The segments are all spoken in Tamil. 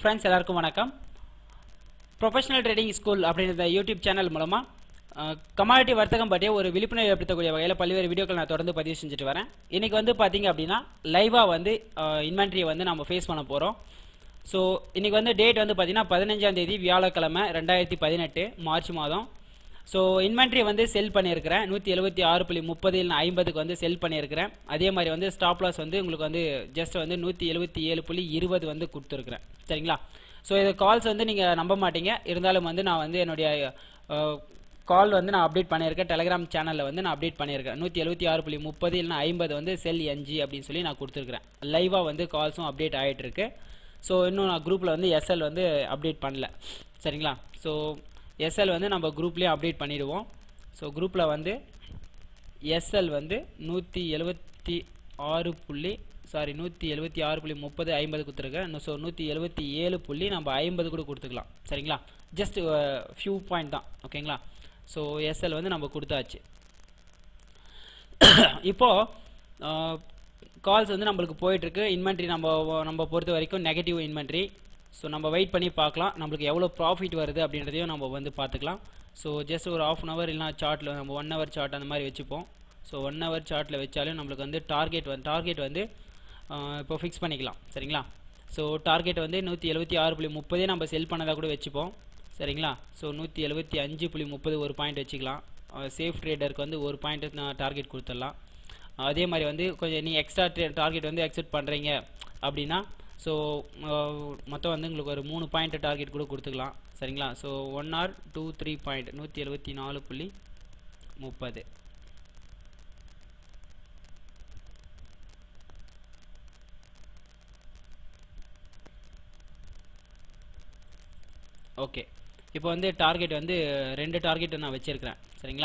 ஃப்ரெண்ட்ஸ் எல்லாருக்கும் வணக்கம் ப்ரொஃபஷனல் ட்ரேடிங் ஸ்கூல் அப்படின்ற யூடியூப் சேனல் மூலமாக கமாடிட்டி வர்த்தகம் பற்றிய ஒரு விழிப்புணர்வு ஏற்படுத்தக்கூடிய வகையில் பல்வேறு வீடியோக்கள் நான் தொடர்ந்து பதிவு செஞ்சுட்டு வரேன் இன்றைக்கி வந்து பார்த்தீங்க அப்படின்னா லைவாக வந்து இன்வென்ட்ரியை வந்து நம்ம ஃபேஸ் பண்ண போகிறோம் ஸோ இன்றைக்கி வந்து டேட் வந்து பார்த்தீங்கன்னா பதினஞ்சாம் தேதி வியாழக்கிழமை ரெண்டாயிரத்தி பதினெட்டு மார்ச் மாதம் ஸோ இன்வென்ட்ரி வந்து செல் பண்ணியிருக்கிறேன் நூற்றி எழுபத்தி ஆறு புள்ளி முப்பது இல்லை ஐம்பதுக்கு வந்து செல் பண்ணியிருக்கிறேன் அதே மாதிரி வந்து ஸ்டாப் லாஸ் வந்து உங்களுக்கு வந்து ஜஸ்ட் வந்து நூற்றி எழுபத்தி ஏழு புள்ளி இருபது வந்து கொடுத்துருக்குறேன் சரிங்களா ஸோ இது கால்ஸ் வந்து நீங்கள் நம்ப மாட்டீங்க இருந்தாலும் வந்து நான் வந்து என்னுடைய கால் வந்து நான் அப்டேட் பண்ணியிருக்கேன் டெலிகிராம் சேனலில் வந்து நான் அப்டேட் பண்ணியிருக்கேன் நூற்றி எழுபத்தி ஆறு புள்ளி முப்பது இல்லைனா ஐம்பது வந்து செல் என்ஜி அப்படின்னு சொல்லி நான் கொடுத்துருக்குறேன் லைவாக வந்து கால்ஸும் அப்டேட் ஆகிட்டு இருக்கு ஸோ இன்னும் நான் குரூப்பில் வந்து எஸ்எல் வந்து அப்டேட் பண்ணல சரிங்களா ஸோ எஸ்எல் வந்து நம்ம குரூப்லேயே அப்டேட் பண்ணிடுவோம் ஸோ குரூப்பில் வந்து எஸ்எல் வந்து நூற்றி எழுபத்தி ஆறு புள்ளி சாரி நூற்றி எழுபத்தி ஆறு புள்ளி முப்பது ஐம்பது கொடுத்துருக்கேன் ஸோ நூற்றி எழுபத்தி ஏழு புள்ளி நம்ம ஐம்பது கூட கொடுத்துக்கலாம் சரிங்களா ஜஸ்ட் ஃபியூ பாயிண்ட் தான் ஓகேங்களா ஸோ எஸ்எல் வந்து நம்ம கொடுத்தாச்சு இப்போது கால்ஸ் வந்து நம்மளுக்கு போயிட்டுருக்கு இன்வென்ட்ரி நம்ம நம்ம பொறுத்த வரைக்கும் நெகட்டிவ் இன்வென்ட்ரி ஸோ நம்ம வெயிட் பண்ணி பார்க்கலாம் நம்மளுக்கு எவ்வளோ ப்ராஃபிட் வருது அப்படின்றதையும் நம்ம வந்து பார்த்துக்கலாம் ஸோ ஜஸ்ட் ஒரு ஆஃப் அன் ஹவர் இல்லைனா சார்ட்டில் நம்ம ஒன் ஹவர் சார்ட் அந்த மாதிரி வச்சுப்போம் ஸோ ஒன் ஹவர் சார்ட்டில் வச்சாலும் நம்மளுக்கு வந்து டார்கெட் வந்து டார்கெட் வந்து இப்போ ஃபிக்ஸ் பண்ணிக்கலாம் சரிங்களா ஸோ டார்கெட் வந்து நூற்றி எழுபத்தி ஆறு புள்ளி முப்பதே நம்ம செல் பண்ணதாக கூட வச்சுப்போம் சரிங்களா ஸோ நூற்றி எழுபத்தி அஞ்சு புள்ளி முப்பது ஒரு பாயிண்ட் வச்சுக்கலாம் சேஃப் ட்ரேடருக்கு வந்து ஒரு பாயிண்ட் நான் டார்கெட் கொடுத்துடலாம் அதே மாதிரி வந்து கொஞ்சம் நீ எக்ஸ்ட்ரா டார்கெட் வந்து எக்ஸெப்ட் பண்ணுறீங்க அப்படின்னா ஸோ மொத்தம் வந்து உங்களுக்கு ஒரு மூணு பாயிண்ட் டார்கெட் கூட கொடுத்துக்கலாம் சரிங்களா so one or two three point நூற்றி எழுபத்தி நாலு புள்ளி முப்பது ஓகே இப்போ வந்து டார்கெட் வந்து ரெண்டு டார்கெட் நான் வச்சுருக்கிறேன் சரிங்களா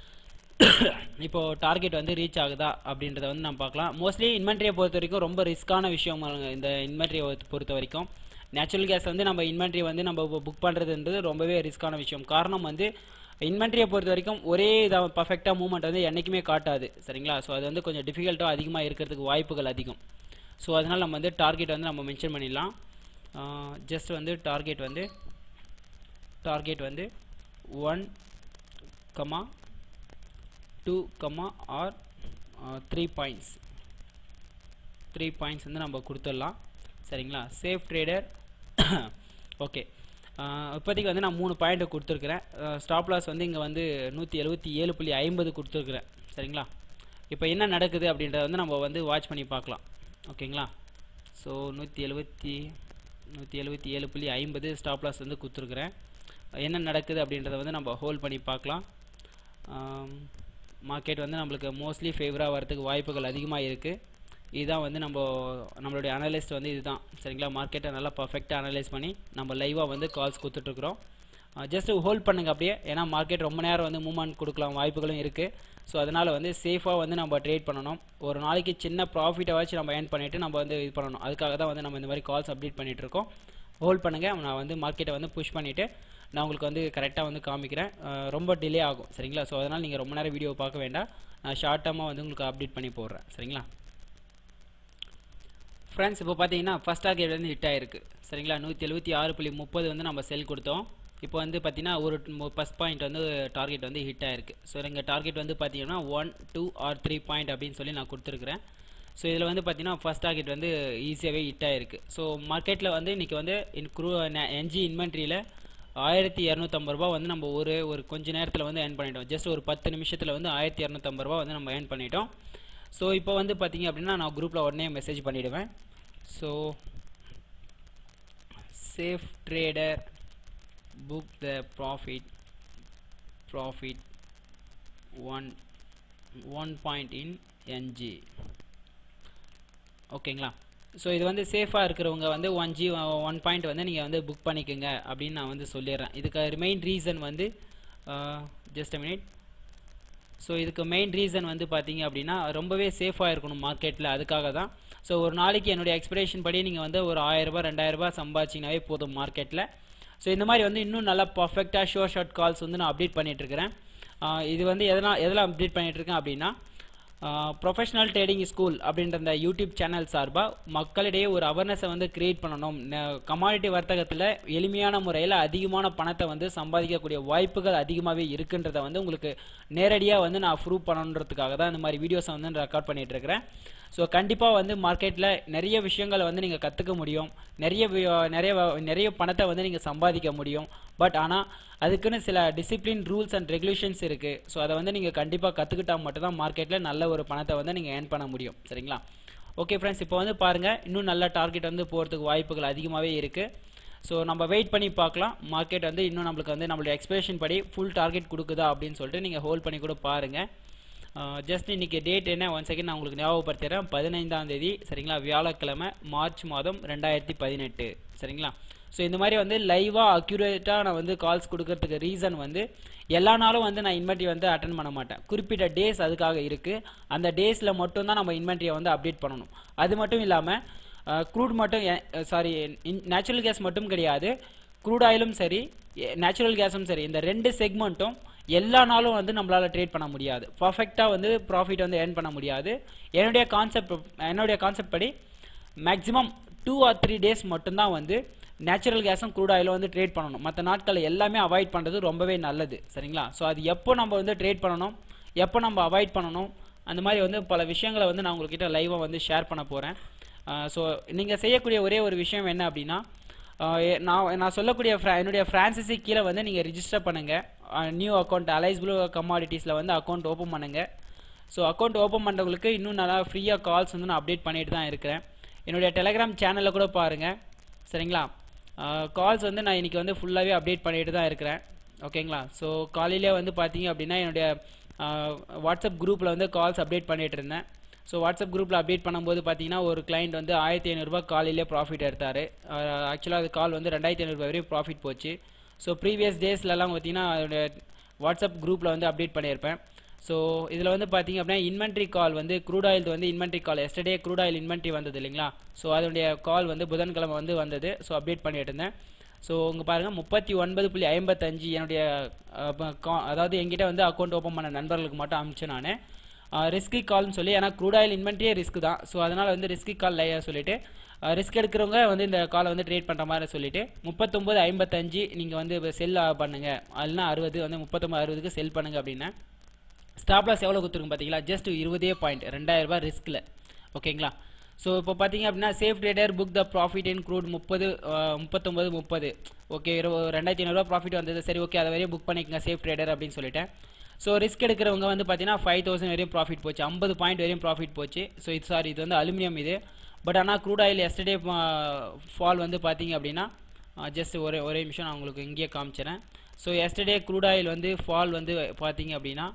இப்போது டார்கெட் வந்து ரீச் ஆகுதா அப்படின்றத வந்து நம்ம பார்க்கலாம் மோஸ்ட்லி இன்வென்ட்ரியை பொறுத்த வரைக்கும் ரொம்ப ரிஸ்க்கான விஷயம் இந்த இன்வென்ட்ரியை பொறுத்த வரைக்கும் நேச்சுரல் கேஸ் வந்து நம்ம இன்வென்ட்ரி வந்து நம்ம புக் பண்ணுறதுன்றது ரொம்பவே ரிஸ்க்கான விஷயம் காரணம் வந்து இன்வென்ட்ரியை பொறுத்த வரைக்கும் ஒரே இதாக பர்ஃபெக்டாக மூவ்மெண்ட் வந்து என்றைக்குமே காட்டாது சரிங்களா ஸோ அது வந்து கொஞ்சம் டிஃபிகல்ட்டாக அதிகமாக இருக்கிறதுக்கு வாய்ப்புகள் அதிகம் ஸோ அதனால் நம்ம வந்து டார்கெட் வந்து நம்ம மென்ஷன் பண்ணிடலாம் ஜஸ்ட் வந்து டார்கெட் வந்து டார்கெட் வந்து one comma two comma or three points three points வந்து நம்ம கொடுத்துடலாம் சரிங்களா சேஃப் ட்ரேடர் ஓகே இப்போதைக்கு வந்து நான் மூணு பாயிண்ட்டு கொடுத்துருக்குறேன் ஸ்டாப் லாஸ் வந்து இங்கே வந்து நூற்றி எழுபத்தி ஏழு புள்ளி ஐம்பது கொடுத்துருக்குறேன் சரிங்களா இப்போ என்ன நடக்குது அப்படின்றத வந்து நம்ம வந்து வாட்ச் பண்ணி பார்க்கலாம் ஓகேங்களா ஸோ நூற்றி எழுபத்தி நூற்றி எழுபத்தி ஏழு புள்ளி ஐம்பது ஸ்டாப் லாஸ் வந்து கொடுத்துருக்குறேன் என்ன நடக்குது அப்படின்றத வந்து நம்ம ஹோல்ட் பண்ணி பார்க்கலாம் மார்க்கெட் வந்து நம்மளுக்கு மோஸ்ட்லி ஃபேவராக வரதுக்கு வாய்ப்புகள் அதிகமாக இருக்குது இதுதான் வந்து நம்ம நம்மளுடைய அனலிஸ்ட் வந்து இதுதான் சரிங்களா மார்க்கெட்டை நல்லா பர்ஃபெக்டாக அனலைஸ் பண்ணி நம்ம லைவாக வந்து கால்ஸ் கொடுத்துட்ருக்குறோம் ஜஸ்ட் ஹோல்ட் பண்ணுங்க அப்படியே ஏன்னா மார்க்கெட் ரொம்ப நேரம் வந்து மூவ்மெண்ட் கொடுக்கலாம் வாய்ப்புகளும் இருக்குது ஸோ அதனால் வந்து சேஃபாக வந்து நம்ம ட்ரேட் பண்ணணும் ஒரு நாளைக்கு சின்ன ப்ராஃபிட்டை வச்சு நம்ம ஏர்ன் பண்ணிவிட்டு நம்ம வந்து இது பண்ணணும் அதுக்காக தான் வந்து நம்ம இந்த மாதிரி கால்ஸ் அப்டேட் பண்ணிகிட்ருக்கோம் ஹோல்ட் பண்ணுங்கள் நான் வந்து மார்க்கெட்டை வந்து புஷ் பண்ணிவிட்டு நான் உங்களுக்கு வந்து கரெக்டாக வந்து காமிக்கிறேன் ரொம்ப டிலே ஆகும் சரிங்களா ஸோ அதனால் நீங்கள் ரொம்ப நேரம் வீடியோ பார்க்க வேண்டாம் நான் ஷார்ட் டேர்மாக வந்து உங்களுக்கு அப்டேட் பண்ணி போடுறேன் சரிங்களா ஃப்ரெண்ட்ஸ் இப்போ பார்த்தீங்கன்னா ஃபஸ்ட் டார்கெட் வந்து ஹிட் ஆயிருக்கு சரிங்களா நூற்றி எழுபத்தி ஆறு புள்ளி முப்பது வந்து நம்ம செல் கொடுத்தோம் இப்போ வந்து பார்த்தீங்கன்னா ஒரு ஃபஸ்ட் பாயிண்ட் வந்து டார்கெட் வந்து ஹிட் ஆயிருக்கு ஸோ எங்கள் டார்கெட் வந்து பார்த்தீங்கன்னா one two or three point அப்படின்னு சொல்லி நான் கொடுத்துருக்குறேன் ஸோ இதில் வந்து பார்த்தீங்கன்னா ஃபஸ்ட் டார்கெட் வந்து ஈஸியாகவே ஹிட் ஆயிருக்கு ஸோ மார்க்கெட்டில் வந்து இன்றைக்கி வந்து இன் குரூ என்ஜி இன்வென்ட்ரியில் ஆயிரத்தி இரநூத்தம்பது ரூபா வந்து நம்ம ஒரு ஒரு கொஞ்ச நேரத்தில் வந்து ஏர்ன் பண்ணிட்டோம் ஜஸ்ட் ஒரு பத்து நிமிஷத்தில் வந்து ஆயிரத்தி இரநூத்தம்பது ரூபா வந்து நம்ம ஏர்ன் பண்ணிட்டோம் ஸோ இப்போ வந்து பார்த்தீங்க அப்படின்னா நான் குரூப்பில் உடனே மெசேஜ் பண்ணிவிடுவேன் so safe trader book the profit profit one one point in N G ஓகேங்களா ஸோ இது வந்து சேஃபாக இருக்கிறவங்க வந்து ஒன் ஜி ஒன் பாயிண்ட் வந்து நீங்கள் வந்து புக் பண்ணிக்கோங்க அப்படின்னு நான் வந்து சொல்லிடுறேன் இதுக்கு மெயின் ரீசன் வந்து ஜஸ்ட் மினிட் ஸோ இதுக்கு மெயின் ரீசன் வந்து பார்த்தீங்க அப்படின்னா ரொம்பவே சேஃபாக இருக்கணும் மார்க்கெட்டில் அதுக்காக தான் ஸோ ஒரு நாளைக்கு என்னுடைய எக்ஸ்பிரேஷன் படி நீங்கள் வந்து ஒரு ஆயிரரூபா ரெண்டாயிரரூபா சம்பாதிச்சிங்கனாவே போதும் மார்க்கெட்டில் ஸோ இந்த மாதிரி வந்து இன்னும் நல்லா பர்ஃபெக்டாக ஷோ ஷார்ட் கால்ஸ் வந்து நான் அப்டேட் பண்ணிகிட்ருக்கிறேன் இது வந்து எதனால் எதெல்லாம் அப்டேட் பண்ணிகிட்ருக்கேன் அப்படின்னா ப்ரொஃபஷனல் ட்ரேடிங் ஸ்கூல் அப்படின்ற அந்த யூடியூப் சேனல் சார்பாக மக்களிடையே ஒரு அவேர்னஸை வந்து கிரியேட் பண்ணணும் கமாடிட்டி வர்த்தகத்தில் எளிமையான முறையில் அதிகமான பணத்தை வந்து சம்பாதிக்கக்கூடிய வாய்ப்புகள் அதிகமாகவே இருக்குன்றதை வந்து உங்களுக்கு நேரடியாக வந்து நான் ப்ரூவ் பண்ணணுன்றதுக்காக தான் இந்த மாதிரி வீடியோஸை வந்து ரெக்கார்ட் பண்ணிட்டு இருக்கிறேன் ஸோ கண்டிப்பாக வந்து மார்க்கெட்டில் நிறைய விஷயங்களை வந்து நீங்கள் கற்றுக்க முடியும் நிறைய வி- நிறைய வ- நிறைய பணத்தை வந்து நீங்கள் சம்பாதிக்க முடியும் பட் ஆனால் அதுக்குன்னு சில டிசிப்ளின் ரூல்ஸ் அண்ட் ரெகுலேஷன்ஸ் இருக்குது ஸோ அதை வந்து நீங்கள் கண்டிப்பாக கற்றுக்கிட்டா மட்டும்தான் மார்க்கெட்டில் நல்ல ஒரு பணத்தை வந்து நீங்கள் ஏர்ன் பண்ண முடியும் சரிங்களா ஓகே ஃப்ரெண்ட்ஸ் இப்போ வந்து பாருங்கள் இன்னும் நல்ல டார்கெட் வந்து போகிறதுக்கு வாய்ப்புகள் அதிகமாகவே இருக்குது ஸோ நம்ம வெயிட் பண்ணி பார்க்கலாம் மார்க்கெட் வந்து இன்னும் நம்மளுக்கு வந்து நம்மளுடைய எக்ஸ்பெக்டேஷன் படி ஃபுல் டார்கெட் கொடுக்குதா அப்படின்னு சொல்லிட்டு நீங்கள் ஹோல்ட் பண்ணி கூட பாருங்கள் ஜஸ்ட் இன்னைக்கு டேட் என்ன ஒன் செகண்ட் நான் உங்களுக்கு ஞாபகப்படுத்துகிறேன் பதினைந்தாம் தேதி சரிங்களா வியாழக்கிழமை மார்ச் மாதம் ரெண்டாயிரத்தி பதினெட்டு சரிங்களா ஸோ இந்த மாதிரி வந்து லைவாக அக்யூரேட்டாக நான் வந்து கால்ஸ் கொடுக்கறதுக்கு ரீசன் வந்து எல்லா நாளும் வந்து நான் இன்வென்ட்ரி வந்து அட்டன் பண்ண மாட்டேன் குறிப்பிட்ட டேஸ் அதுக்காக இருக்குது அந்த டேஸில் மட்டும்தான் நம்ம இன்வென்ட்ரியை வந்து அப்டேட் பண்ணணும் அது மட்டும் இல்லாமல் க்ரூட் மட்டும் சாரி நேச்சுரல் கேஸ் மட்டும் கிடையாது க்ரூட் ஆயிலும் சரி நேச்சுரல் கேஸும் சரி இந்த ரெண்டு செக்மெண்ட்டும் எல்லா நாளும் வந்து நம்மளால் ட்ரேட் பண்ண முடியாது பர்ஃபெக்டாக வந்து ப்ராஃபிட் வந்து ஏர்ன் பண்ண முடியாது என்னுடைய கான்செப்ட் என்னுடைய கான்செப்ட் படி maximum two or three days மட்டும்தான் வந்து நேச்சுரல் கேஸும் க்ரூட் ஆயிலும் வந்து ட்ரேட் பண்ணணும் மற்ற நாட்களை எல்லாமே அவாய்ட் பண்ணுறது ரொம்பவே நல்லது சரிங்களா ஸோ அது எப்போ நம்ம வந்து ட்ரேட் பண்ணணும் எப்போ நம்ம அவாய்ட் பண்ணணும் அந்த மாதிரி வந்து பல விஷயங்களை வந்து நான் உங்கள்கிட்ட லைவாக வந்து ஷேர் பண்ண போகிறேன் ஸோ நீங்கள் செய்யக்கூடிய ஒரே ஒரு விஷயம் என்ன அப்படின்னா ஆஹ் எ- நான் நான் சொல்லக்கூடிய ஃப்ரா என்னுடைய ஃப்ரான்சிஸி கீழே வந்து நீங்கள் ரிஜிஸ்டர் பண்ணுங்கள் நியூ அக்கௌண்ட் அலைஸ் ப்ளூ கமாடிட்டிஸில் வந்து அக்கௌண்ட் ஓப்பன் பண்ணுங்கள் ஸோ அக்கௌண்ட் ஓப்பன் பண்ணுறவங்களுக்கு இன்னும் நல்லா ஃப்ரீயாக கால்ஸ் வந்து நான் அப்டேட் பண்ணிட்டு தான் இருக்கிறேன் என்னுடைய டெலகிராம் சேனலில் கூட பாருங்கள் சரிங்களா கால்ஸ் வந்து நான் இன்றைக்கி வந்து ஃபுல்லாகவே அப்டேட் பண்ணிட்டு தான் இருக்கிறேன் ஓகேங்களா ஸோ காலையிலே வந்து பார்த்தீங்க அப்படின்னா என்னுடைய ஆஹ், வாட்ஸ்அப் குரூப்பில் வந்து கால்ஸ் அப்டேட் பண்ணிட்டு இருந்தேன் ஸோ வாட்ஸ்அப் குரூப்பில் அப்டேட் பண்ணும்போது பார்த்தீங்கன்னா ஒரு கிளைண்ட் வந்து ஆயிரத்தி ஐநூறுரூபா காலையிலே ப்ராஃபிட் எடுத்தார் ஆக்சுவலாக அது கால் வந்து ரெண்டாயிரத்தி ஐநூறுரூபா வரையும் ப்ராஃபிட் போச்சு ஸோ ப்ரீவியஸ் டேஸ்லலாம் பார்த்தீங்கன்னா அதோட வாட்ஸ்அப் குரூப்பில் வந்து அப்டேட் பண்ணியிருப்பேன் ஸோ இதில் வந்து பார்த்தீங்க அப்படின்னா இன்வென்ட்ரி கால் வந்து க்ரூட் ஆயில் வந்து inventory call yesterday crude oil inventory வந்தது இல்லைங்களா ஸோ அதனுடைய கால் வந்து புதன்கிழமை வந்து வந்தது ஸோ அப்டேட் பண்ணிட்டு இருந்தேன் ஸோ உங்க பாருங்கள் முப்பத்தி ஒன்பது புள்ளி ஐம்பத்தஞ்சு என்னுடைய அஹ், ப- கா- அதாவது என்கிட்ட வந்து அக்கௌண்ட் ஓப்பன் பண்ண நண்பர்களுக்கு மட்டும் அனுப்பிச்சேன் நான் ரிஸ்கி கால்னு சொல்லி ஏன்னா க்ரூட் ஆயில் இன்வென்ட்ரியே ரிஸ்க் தான் ஸோ அதனால் வந்து ரிஸ்கி கால் லையா சொல்லிட்டு ரிஸ்க் எடுக்கிறவங்க வந்து இந்த காலை வந்து ட்ரேட் பண்ணுற மாதிரி சொல்லிட்டு முப்பத்தொம்பது ஐம்பத்தஞ்சு நீங்கள் வந்து செல் பண்ணுங்க இல்லைன்னா அறுபது வந்து முப்பத்தொம்பது அறுபதுக்கு செல் பண்ணுங்க அப்படின்னா ஸ்டாப் லாஸ் எவ்வளோ கொடுத்துருங்க பார்த்தீங்களா ஜஸ்ட் இருபதே பாயிண்ட் ரெண்டாயிரம் ரூபாய் ரிஸ்கில் ஓகேங்களா ஸோ இப்போ பார்த்தீங்க அப்படின்னா safe trader book the profit in crude முப்பது முப்பத்தொம்பது முப்பது ஓகே இருபது ரெண்டாயிரத்தி ஐநூறுரூவா ப்ராஃபிட் வந்தது சரி ஓகே அதை வரையும் புக் பண்ணிக்கங்க சேஃப் ட்ரேடர் அப்படின்னு சொல்லிட்டேன் ஸோ ரிஸ்க் எடுக்கிறவங்க வந்து பார்த்தீங்கன்னா ஃபைவ் தௌசண்ட் வரையும் ப்ராஃபிட் போச்சு ஐம்பது பாயிண்ட் வரையும் ப்ராஃபிட் போச்சு ஸோ இது சாரி இது வந்து அலுமினியம் இது பட் ஆனால் க்ரூட் ஆயில் எஸ்டர்டே ஃபால் வந்து பார்த்தீங்க அப்படின்னா ஜஸ்ட் ஒரே ஒரே நிமிஷம் நான் உங்களுக்கு இங்கேயே காமிச்சிடுறேன் ஸோ எஸ்டர்டே க்ரூட் ஆயில் வந்து ஃபால் வந்து பார்த்தீங்க அப்படின்னா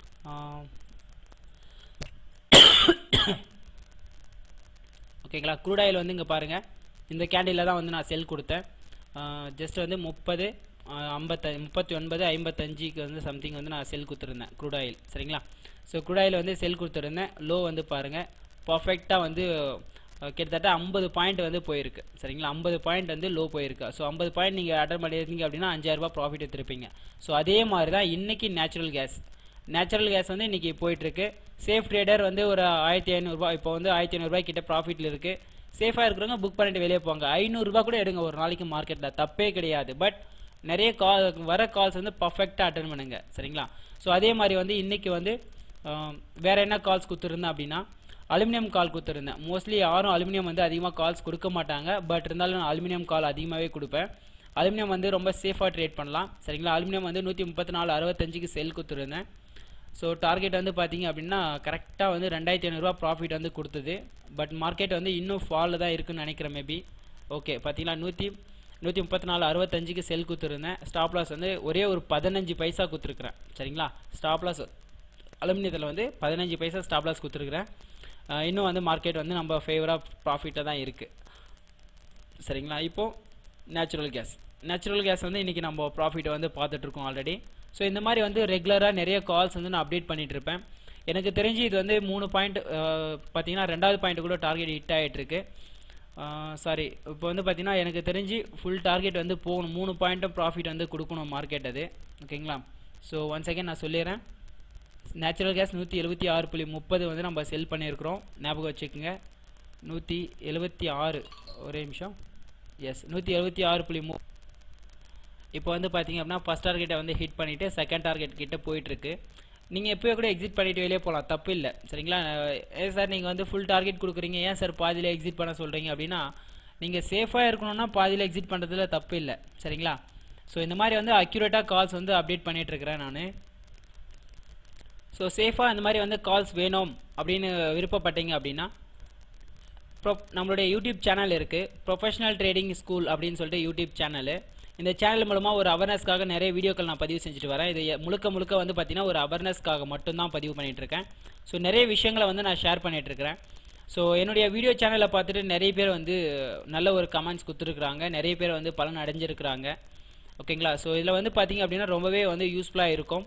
ஓகேங்களா க்ரூட் ஆயில் வந்து இங்கே பாருங்கள் இந்த கேண்டிலில் தான் வந்து நான் செல் கொடுத்தேன் ஜஸ்ட் வந்து முப்பது ஐம்பத்த முப்பத்தி ஒன்பது ஐம்பத்தஞ்சுக்கு வந்து சம்திங் வந்து நான் செல் கொடுத்துருந்தேன் க்ரூட் ஆயில் சரிங்களா ஸோ க்ரூட் ஆயில் வந்து செல் கொடுத்துருந்தேன் லோ வந்து பாருங்கள் பர்ஃபெக்டாக வந்து அஹ், கிட்டத்தட்ட ஐம்பது பாயிண்ட் வந்து போயிருக்கு சரிங்களா ஐம்பது பாயிண்ட் வந்து லோ போயிருக்கு ஸோ ஐம்பது பாயிண்ட் நீங்கள் அட்டன் பண்ணியிருந்தீங்க அப்படின்னா அஞ்சாயிரரூபா ப்ராஃபிட் எடுத்திருப்பீங்க ஸோ அதே மாதிரி தான் இன்றைக்கி நேச்சுரல் கேஸ் நேச்சுரல் கேஸ் வந்து இன்றைக்கி போயிட்டுருக்கு சேஃப் ட்ரேடர் வந்து ஒரு ஆயிரத்தி ஐநூறுரூவா இப்போ வந்து ஆயிரத்தி ஐநூறுரூவா கிட்ட ப்ராஃபிட்டில் இருக்குது சேஃபாக இருக்கிறவங்க புக் பண்ணிட்டு வெளியே போங்க ஐநூறுரூவா கூட எடுங்க ஒரு நாளைக்கு மார்க்கெட்டில் தப்பே கிடையாது பட் நிறைய கால் வர கால்ஸ் வந்து பர்ஃபெக்டாக அட்டன் பண்ணுங்க சரிங்களா ஸோ அதே மாதிரி வந்து இன்றைக்கி வந்து ஆம், வேற என்ன கால்ஸ் கொடுத்துருந்தேன் அப்படின்னா அலுமினியம் கால் கொடுத்துருந்தேன் மோஸ்ட்லி யாரும் அலுமினியம் வந்து அதிகமாக கால்ஸ் கொடுக்க மாட்டாங்க பட் இருந்தாலும் நான் அலுமினியம் கால் அதிகமாகவே கொடுப்பேன் அலுமினியம் வந்து ரொம்ப சேஃபாக ட்ரேட் பண்ணலாம் சரிங்களா அலுமினியம் வந்து நூற்றி முப்பத்தி நாலு அறுபத்தஞ்சுக்கு செல் கொடுத்துருந்தேன் ஸோ டார்கெட் வந்து பார்த்தீங்க அப்படின்னா கரெக்டாக வந்து ரெண்டாயிரத்தி ஐநூறுரூவா ப்ராஃபிட் வந்து கொடுத்தது பட் மார்க்கெட் வந்து இன்னும் ஃபாலில் தான் இருக்குன்னு நினைக்கிறேன் மேபி ஓகே பார்த்தீங்களா நூற்றி நூற்றி முப்பத்தி நாலு அறுபத்தஞ்சுக்கு செல் கொடுத்துருந்தேன் ஸ்டாப் லாஸ் வந்து ஒரே ஒரு பதினஞ்சு பைசா கொடுத்துருக்குறேன் சரிங்களா ஸ்டாப் லாஸ் அலுமினியத்தில் வந்து பதினஞ்சு பைசா ஸ்டாப் லாஸ் கொடுத்துருக்குறேன் அஹ் இன்னும் வந்து மார்க்கெட் வந்து நம்ம ஃபேவராக ப்ராஃபிட்டாக தான் இருக்குது சரிங்களா இப்போ நேச்சுரல் கேஸ் நேச்சுரல் கேஸ் வந்து இன்றைக்கி நம்ம ப்ராஃபிட்டை வந்து பார்த்துட்ருக்கோம் ஆல்ரெடி ஸோ இந்த மாதிரி வந்து ரெகுலராக நிறைய கால்ஸ் வந்து நான் அப்டேட் பண்ணிட்டு இருப்பேன் எனக்கு தெரிஞ்சு இது வந்து மூணு பாயிண்ட் பார்த்தீங்கன்னா ரெண்டாவது பாயிண்ட் கூட டார்கெட் ஹிட் ஆகிட்டுருக்கு சாரி இப்போ வந்து பார்த்தீங்கன்னா எனக்கு தெரிஞ்சு ஃபுல் டார்கெட் வந்து போகணும் மூணு பாயிண்ட்டும் ப்ராஃபிட் வந்து கொடுக்கணும் மார்க்கெட் அது ஓகேங்களா ஸோ ஒன் செகண்ட் நான் சொல்லிடுறேன் நேச்சுரல் கேஸ் நூற்றி எழுபத்தி ஆறு புள்ளி முப்பது வந்து நம்ம செல் பண்ணியிருக்கிறோம் ஞாபகம் வச்சுக்கோங்க நூற்றி எழுபத்தி ஆறு ஒரே நிமிஷம் எஸ் நூற்றி எழுபத்தி ஆறு புள்ளி மு இப்போ வந்து பார்த்தீங்க அப்படின்னா ஃபஸ்ட் டார்கெட்டை வந்து ஹிட் பண்ணிவிட்டு செகண்ட் டார்கெட் கிட்ட போயிட்டுருக்கு நீங்கள் எப்போயோ கூட எக்ஸிட் பண்ணிட்டு வெளியே போகலாம் தப்பு இல்லை சரிங்களா ஏன் சார் நீங்கள் வந்து ஃபுல் டார்கெட் கொடுக்குறீங்க ஏன் சார் பாதியில் எக்ஸிட் பண்ண சொல்கிறீங்க அப்படின்னா நீங்கள் சேஃபாக இருக்கணும்னா பாதியில் எக்ஸிட் பண்ணுறதுல தப்பு இல்லை சரிங்களா ஸோ இந்த மாதிரி வந்து அக்யூரேட்டாக கால்ஸ் வந்து அப்டேட் பண்ணிகிட்ருக்கிறேன் நான் ஸோ சேஃபாக இந்த மாதிரி வந்து கால்ஸ் வேணும் அப்படின்னு விருப்பப்பட்டீங்க அப்படின்னா ப்ரொ நம்மளுடைய யூடியூப் சேனல் இருக்குது ப்ரொஃபஷனல் ட்ரேடிங் ஸ்கூல் அப்படின்னு சொல்லிட்டு யூடியூப் சேனலு இந்த சேனல் மூலமாக ஒரு அவேர்னஸ்க்காக நிறைய வீடியோக்கள் நான் பதிவு செஞ்சுட்டு வரேன் இது எ- முழுக்க முழுக்க வந்து பார்த்தீங்கன்னா ஒரு அவேர்னஸ்க்காக மட்டும்தான் பதிவு பண்ணிட்டு இருக்கேன் ஸோ நிறைய விஷயங்களை வந்து நான் ஷேர் பண்ணிட்டு இருக்கிறேன் ஸோ என்னுடைய வீடியோ சேனலை பார்த்துட்டு நிறைய பேர் வந்து நல்ல ஒரு கமெண்ட்ஸ் கொடுத்துருக்குறாங்க நிறைய பேர் வந்து பலன் அடைஞ்சிருக்கிறாங்க ஓகேங்களா ஸோ இதில் வந்து பார்த்தீங்க அப்படின்னா ரொம்பவே வந்து யூஸ்ஃபுல்லாக இருக்கும்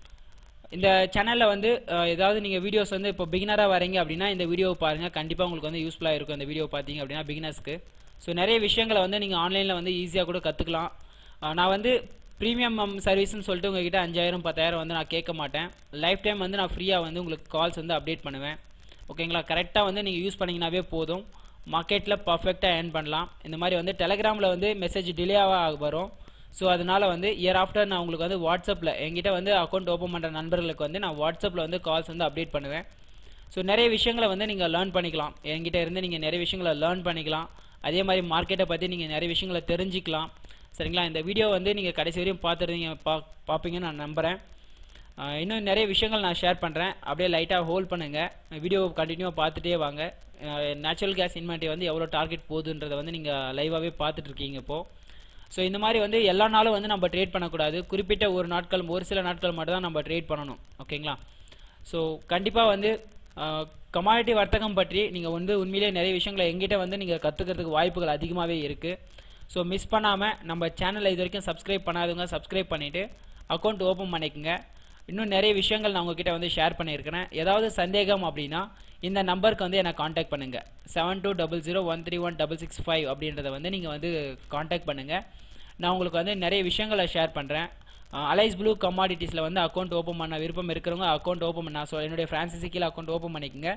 இந்த சேனலில் வந்து அஹ், ஏதாவது நீங்கள் வீடியோஸ் வந்து இப்போ பிகினராக வரீங்க அப்படின்னா இந்த வீடியோவை பாருங்கள் கண்டிப்பாக உங்களுக்கு வந்து யூஸ்ஃபுல்லாக இருக்கும் இந்த வீடியோ பார்த்தீங்க அப்படின்னா பிகினர்ஸ்க்கு ஸோ நிறைய விஷயங்களை வந்து நீங்கள் ஆன்லைனில் வந்து ஈஸியாக கூட கற்றுக்கலாம் நான் வந்து ப்ரீமியம் சர்வீஸ்னு சொல்லிட்டு உங்ககிட்ட அஞ்சாயிரம் பத்தாயிரம் வந்து நான் கேட்க மாட்டேன் லைஃப் டைம் வந்து நான் ஃப்ரீயாக வந்து உங்களுக்கு கால்ஸ் வந்து அப்டேட் பண்ணுவேன் ஓகேங்களா கரெக்டாக வந்து நீங்கள் யூஸ் பண்ணிங்கனாவே போதும் மார்க்கெட்டில் பர்ஃபெக்டாக ஏர்ன் பண்ணலாம் இந்த மாதிரி வந்து டெலகிராமில் வந்து மெசேஜ் டிலேவாக வரும் ஸோ அதனால் வந்து இயர் ஆஃப்டர் நான் உங்களுக்கு வந்து வாட்ஸ்அப்பில் என்கிட்ட வந்து அக்கௌண்ட் ஓப்பன் பண்ணுற நண்பர்களுக்கு வந்து நான் வாட்ஸ்அப்பில் வந்து கால்ஸ் வந்து அப்டேட் பண்ணுவேன் ஸோ நிறைய விஷயங்களை வந்து நீங்கள் லேர்ன் பண்ணிக்கலாம் என்கிட்ட இருந்து நீங்கள் நிறைய விஷயங்களை லேர்ன் பண்ணிக்கலாம் அதே மாதிரி மார்க்கெட்டை பற்றி நீங்கள் நிறைய விஷயங்களை தெரிஞ்சுக்கலாம் சரிங்களா இந்த வீடியோ வந்து நீங்கள் கடைசி வரையும் பார்த்துருந்தீங்க பா பார்ப்பீங்கன்னு நான் நம்புகிறேன் ஆஹ் இன்னும் நிறைய விஷயங்கள் நான் ஷேர் பண்ணுறேன் அப்படியே லைட்டாக ஹோல்ட் பண்ணுங்கள் வீடியோ கண்டினியூவாக பார்த்துட்டே வாங்க நேச்சுரல் கேஸ் இன்வென்ட்ரி வந்து எவ்வளோ டார்கெட் போகுதுன்றதை வந்து நீங்கள் லைவாகவே பார்த்துட்டு இருக்கீங்க இப்போது ஸோ இந்த மாதிரி வந்து எல்லா நாளும் வந்து நம்ம ட்ரேட் பண்ணக்கூடாது குறிப்பிட்ட ஒரு நாட்கள் ஒரு சில நாட்கள் மட்டும் தான் நம்ம ட்ரேட் பண்ணணும் ஓகேங்களா ஸோ கண்டிப்பாக வந்து கமாடிட்டி வர்த்தகம் பற்றி நீங்கள் வந்து உண்மையிலேயே நிறைய விஷயங்களை எங்கிட்ட வந்து நீங்கள் கற்றுக்கிறதுக்கு வாய்ப்புகள் அதிகமாகவே இருக்குது ஸோ மிஸ் பண்ணாமல் நம்ம சேனலை இது வரைக்கும் சப்ஸ்கிரைப் பண்ணாதவங்க சப்ஸ்கிரைப் பண்ணிவிட்டு அக்கௌண்ட் ஓப்பன் பண்ணிக்கோங்க இன்னும் நிறைய விஷயங்கள் நான் உங்ககிட்ட வந்து ஷேர் பண்ணியிருக்கிறேன் ஏதாவது சந்தேகம் அப்படின்னா இந்த நம்பருக்கு வந்து என்னை காண்டாக்ட் பண்ணுங்கள் seven two double zero one three one double six five அப்படின்றத வந்து நீங்கள் வந்து காண்டாக்ட் பண்ணுங்கள் நான் உங்களுக்கு வந்து நிறைய விஷயங்களை ஷேர் பண்ணுறேன் அலைஸ் ப்ளூ கமாடிட்டிஸில் வந்து அக்கௌண்ட் ஓப்பன் பண்ண விருப்பம் இருக்கிறவங்க அக்கௌண்ட் ஓப்பன் பண்ண ஸோ என்னுடைய ஃப்ரான்சிசி கீழே அக்கௌண்ட் ஓப்பன் பண்ணிக்கோங்க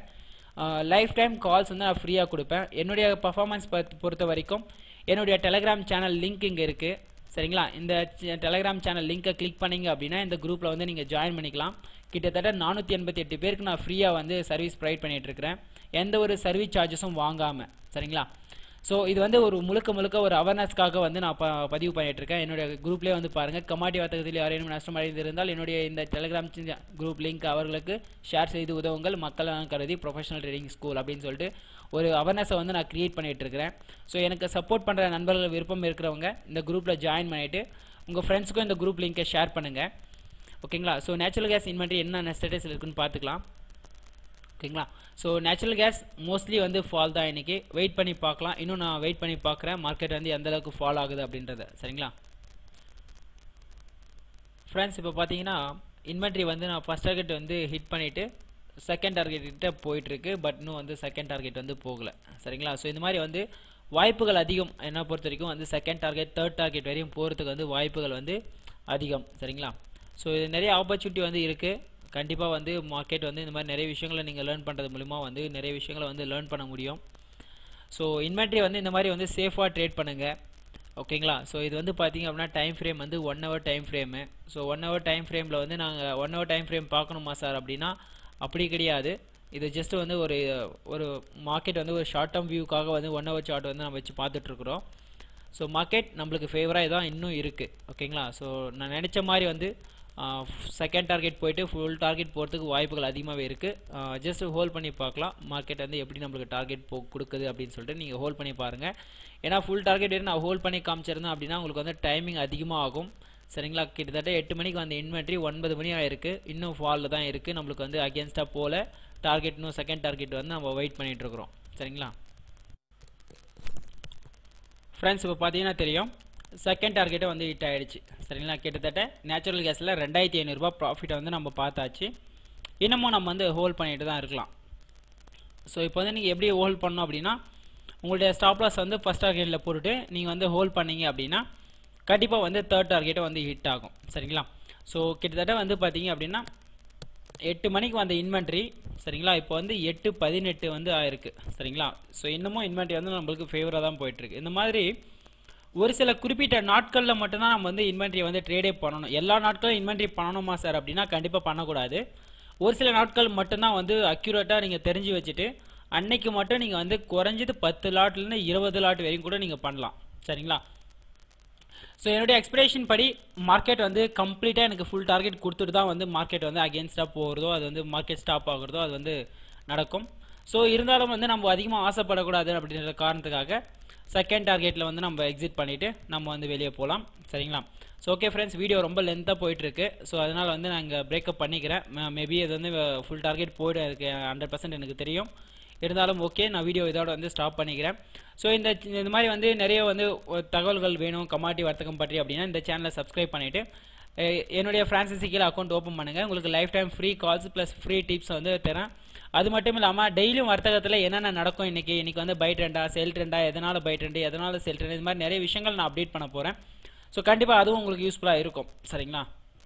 லைஃப் டைம் கால்ஸ் வந்து நான் ஃப்ரீயாக கொடுப்பேன் என்னுடைய பர்ஃபார்மன்ஸ் பொறுத்த வரைக்கும் என்னுடைய டெலகிராம் சேனல் லிங்க் இங்கே இருக்குது சரிங்களா இந்த டெலகிராம் சேனல் லிங்கை கிளிக் பண்ணீங்க அப்படின்னா இந்த குரூப்பில் வந்து நீங்கள் ஜாயின் பண்ணிக்கலாம் கிட்டத்தட்ட நானூற்றி எண்பத்தி எட்டு பேருக்கு நான் ஃப்ரீயாக வந்து சர்வீஸ் ப்ரொவைட் பண்ணிட்டு இருக்கிறேன் எந்த ஒரு சர்வீஸ் சார்ஜஸும் வாங்காமல் சரிங்களா ஸோ இது வந்து ஒரு முழுக்க முழுக்க ஒரு அவேர்னஸ்க்காக வந்து நான் ப பதிவு பண்ணிட்டு இருக்கேன் என்னுடைய குரூப்லேயே வந்து பாருங்கள் கமாட்டி வர்த்தகத்தில் யாரேனும் நஷ்டம் அடைந்திருந்தால் என்னுடைய இந்த டெலிகிராம் குரூப் லிங்க் அவர்களுக்கு ஷேர் செய்து உதவுங்கள் மக்கள் நலன் கருதி ப்ரொஃபஷனல் ட்ரேடிங் ஸ்கூல் அப்படின்னு சொல்லிட்டு ஒரு அவேர்னஸை வந்து நான் க்ரியேட் பண்ணிட்டு இருக்கிறேன் ஸோ எனக்கு சப்போர்ட் பண்ணுற நண்பர்கள் விருப்பம் இருக்கிறவங்க இந்த குரூப்பில் ஜாயின் பண்ணிவிட்டு உங்கள் ஃப்ரெண்ட்ஸுக்கும் இந்த குரூப் லிங்கை ஷேர் பண்ணுங்கள் ஓகேங்களா ஸோ நேச்சுரல் கேஸ் இன்வென்ட்ரி என்னென்ன ஸ்டேட்டஸில் இருக்குன்னு பார்த்துக்கலாம் ஓகேங்களா ஸோ நேச்சுரல் கேஸ் மோஸ்ட்லி வந்து ஃபால் தான் இன்றைக்கி வெயிட் பண்ணி பார்க்கலாம் இன்னும் நான் வெயிட் பண்ணி பார்க்குறேன் மார்க்கெட் வந்து எந்த அளவுக்கு ஃபால் ஆகுது அப்படின்றத சரிங்களா ஃப்ரெண்ட்ஸ் இப்போ பார்த்தீங்கன்னா இன்வென்ட்ரி வந்து நான் ஃபஸ்ட் டார்கெட் வந்து ஹிட் பண்ணிவிட்டு செகண்ட் டார்கெட் கிட்ட போயிட்டுருக்கு பட் இன்னும் வந்து செகண்ட் டார்கெட் வந்து போகலை சரிங்களா ஸோ இந்த மாதிரி வந்து வாய்ப்புகள் அதிகம் என்ன பொறுத்த வரைக்கும் வந்து செகண்ட் டார்கெட் தேர்ட் டார்கெட் வரையும் போகிறதுக்கு வந்து வாய்ப்புகள் வந்து அதிகம் சரிங்களா ஸோ இது நிறைய ஆப்பர்ச்சுனிட்டி வந்து இருக்குது கண்டிப்பாக வந்து மார்க்கெட் வந்து இந்த மாதிரி நிறைய விஷயங்களை நீங்கள் லேர்ன் பண்ணுறது மூலிமா வந்து நிறைய விஷயங்களை வந்து லேர்ன் பண்ண முடியும் ஸோ இன்வென்ட்ரி வந்து இந்த மாதிரி வந்து சேஃபாக ட்ரேட் பண்ணுங்கள் ஓகேங்களா ஸோ இது வந்து பார்த்தீங்க அப்படின்னா டைம் ஃப்ரேம் வந்து one hour time frame so one hour time ஃப்ரேமில் வந்து நாங்கள் ஒன் ஹவர் டைம் ஃப்ரேம் பார்க்கணுமா சார் அப்படின்னா அப்படி கிடையாது இது ஜஸ்ட் வந்து ஒரு ஒரு மார்க்கெட் வந்து ஒரு ஷார்ட் டேர்ம் வியூக்காக வந்து ஒன் ஹவர் சார்ட் வந்து நம்ம வச்சு பார்த்துட்ருக்குறோம் ஸோ மார்க்கெட் நம்மளுக்கு ஃபேவராக தான் இன்னும் இருக்குது ஓகேங்களா ஸோ நான் நினச்ச மாதிரி வந்து செகண்ட் டார்கெட் போயிட்டு ஃபுல் டார்கெட் போகிறதுக்கு வாய்ப்புகள் அதிகமாகவே இருக்குது ஜஸ்ட் ஹோல்ட் பண்ணி பார்க்கலாம் மார்க்கெட் வந்து எப்படி நம்மளுக்கு டார்கெட் போ கொடுக்குது அப்படின்னு சொல்லிட்டு நீங்கள் ஹோல்ட் பண்ணி பாருங்கள் ஏன்னா ஃபுல் டார்கெட் வரை நான் ஹோல்ட் பண்ணி காமிச்சிருந்தேன் அப்படின்னா உங்களுக்கு வந்து டைமிங் அதிகமாக ஆகும் சரிங்களா கிட்டத்தட்ட எட்டு மணிக்கு வந்த இன்வென்ட்ரி ஒன்பது மணி ஆயிருக்கு இன்னும் ஃபாலில் தான் இருக்குது நம்மளுக்கு வந்து அகேன்ஸ்டாக போல டார்கெட் இன்னும் செகண்ட் டார்கெட் வந்து நம்ம வெயிட் பண்ணிட்டு இருக்கிறோம் சரிங்களா ஃப்ரெண்ட்ஸ் இப்போ பார்த்தீங்கன்னா தெரியும் செகண்ட் டார்கெட்டை வந்து ஹிட் ஆகிடுச்சு சரிங்களா கிட்டத்தட்ட நேச்சுரல் கேஸில் ரெண்டாயிரத்தி ஐநூறுரூபா ப்ராஃபிட்டை வந்து நம்ம பார்த்தாச்சு இன்னமும் நம்ம வந்து ஹோல்ட் பண்ணிட்டு தான் இருக்கலாம் ஸோ இப்போ வந்து நீங்கள் எப்படி ஹோல்ட் பண்ணோம் அப்படின்னா உங்களுடைய ஸ்டாப் லாஸ் வந்து ஃபஸ்ட் டார்கெட்டில் போட்டுட்டு நீங்கள் வந்து ஹோல்ட் பண்ணீங்க அப்படின்னா கண்டிப்பாக வந்து தேர்ட் டார்கெட்டை வந்து ஹிட் ஆகும் சரிங்களா ஸோ கிட்டத்தட்ட வந்து பார்த்தீங்க அப்படின்னா எட்டு மணிக்கு வந்த இன்வென்ட்ரி சரிங்களா இப்போ வந்து எட்டு பதினெட்டு வந்து ஆயிருக்கு சரிங்களா ஸோ இன்னமும் இன்வென்ட்ரி வந்து நம்மளுக்கு ஃபேவராக தான் போயிட்டுருக்கு இந்த மாதிரி ஒரு சில குறிப்பிட்ட நாட்களில் மட்டும்தான் நம்ம வந்து இன்வென்ட்ரி வந்து ட்ரேடே பண்ணணும் எல்லா நாட்களும் இன்வென்ட்ரி பண்ணணுமா சார் அப்படின்னா கண்டிப்பாக பண்ணக்கூடாது ஒரு சில நாட்கள் மட்டும்தான் வந்து அக்யூரேட்டாக நீங்கள் தெரிஞ்சு வச்சுட்டு அன்னைக்கு மட்டும் நீங்கள் வந்து குறைஞ்சது பத்து லாட்லேருந்து இருபது லாட் வரைக்கும் கூட நீங்கள் பண்ணலாம் சரிங்களா ஸோ என்னுடைய எக்ஸ்பெக்டேஷன் படி மார்க்கெட் வந்து கம்ப்ளீட்டாக எனக்கு ஃபுல் டார்கெட் கொடுத்துட்டு தான் வந்து மார்க்கெட் வந்து அகேன்ஸ்டாக போகிறதோ அது வந்து மார்க்கெட் ஸ்டாப் ஆகுறதோ அது வந்து நடக்கும் ஸோ இருந்தாலும் வந்து நம்ம அதிகமாக ஆசைப்படக்கூடாது அப்படின்ற காரணத்துக்காக செகண்ட் டார்கெட்டில் வந்து நம்ம எக்ஸிட் பண்ணிவிட்டு நம்ம வந்து வெளியே போகலாம் சரிங்களா ஸோ ஓகே ஃப்ரெண்ட்ஸ் வீடியோ ரொம்ப லென்த்தாக போயிட்டுருக்கு ஸோ அதனால் வந்து நான் இங்கே பிரேக்கப் பண்ணிக்கிறேன் மேபி இது வந்து ஃபுல் டார்கெட் போய்டும் அதுக்கு ஹண்ட்ரட் பர்சன்ட் எனக்கு தெரியும் இருந்தாலும் ஓகே நான் வீடியோ இதோட வந்து ஸ்டாப் பண்ணிக்கிறேன் ஸோ இந்த இந்த மாதிரி வந்து நிறைய வந்து தகவல்கள் வேணும் கமாட்டி வர்த்தகம் பற்றி அப்படின்னா இந்த சேனலை சப்ஸ்கிரைப் பண்ணிவிட்டு என்னுடைய ஃப்ரான்சிசி கீழே அக்கௌண்ட் ஓப்பன் பண்ணுங்கள் உங்களுக்கு lifetime free calls plus free tips வந்து தரேன் அது மட்டும் இல்லாமல் டெய்லியும் வர்த்தகத்தில் என்னென்ன நடக்கும் இன்றைக்கி இன்றைக்கி வந்து பை ட்ரெண்டா செல் ட்ரெண்டா எதனால் பை ட்ரெண்டு எதனால் செல் ட்ரெண்ட் இது மாதிரி நிறைய விஷயங்கள் நான் அப்டேட் பண்ண போகிறேன் ஸோ கண்டிப்பாக அதுவும் உங்களுக்கு யூஸ்ஃபுல்லாக இருக்கும் சரிங்களா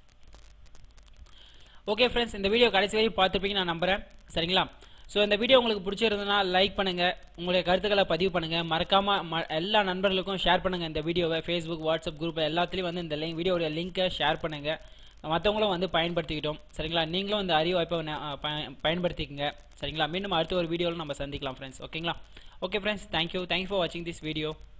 ஓகே ஃப்ரெண்ட்ஸ் இந்த வீடியோ கடைசி வரைக்கும் பார்த்துருப்பீங்க நான் நம்புகிறேன் சரிங்களா ஸோ இந்த வீடியோ உங்களுக்கு பிடிச்சிருந்ததுன்னா லைக் பண்ணுங்கள் உங்களுடைய கருத்துக்களை பதிவு பண்ணுங்கள் மறக்காமல் ம எல்லா நண்பர்களுக்கும் ஷேர் பண்ணுங்கள் இந்த வீடியோவை ஃபேஸ்புக் வாட்ஸ்அப் குரூப் எல்லாத்துலேயும் வந்து இந்த லிங்க் வீடியோடைய லிங்க்கை ஷேர் பண்ணுங்கள் மற்றவங்களும் வந்து பயன்படுத்திக்கிட்டோம் சரிங்களா நீங்களும் இந்த அறிவு வாய்ப்பை பயன்படுத்திக்கங்க சரிங்களா மீண்டும் அடுத்த ஒரு வீடியோவில் நம்ம சந்திக்கலாம் ஃப்ரெண்ட்ஸ் ஓகேங்களா okay friends thank you thank you for வாட்சிங் திஸ் வீடியோ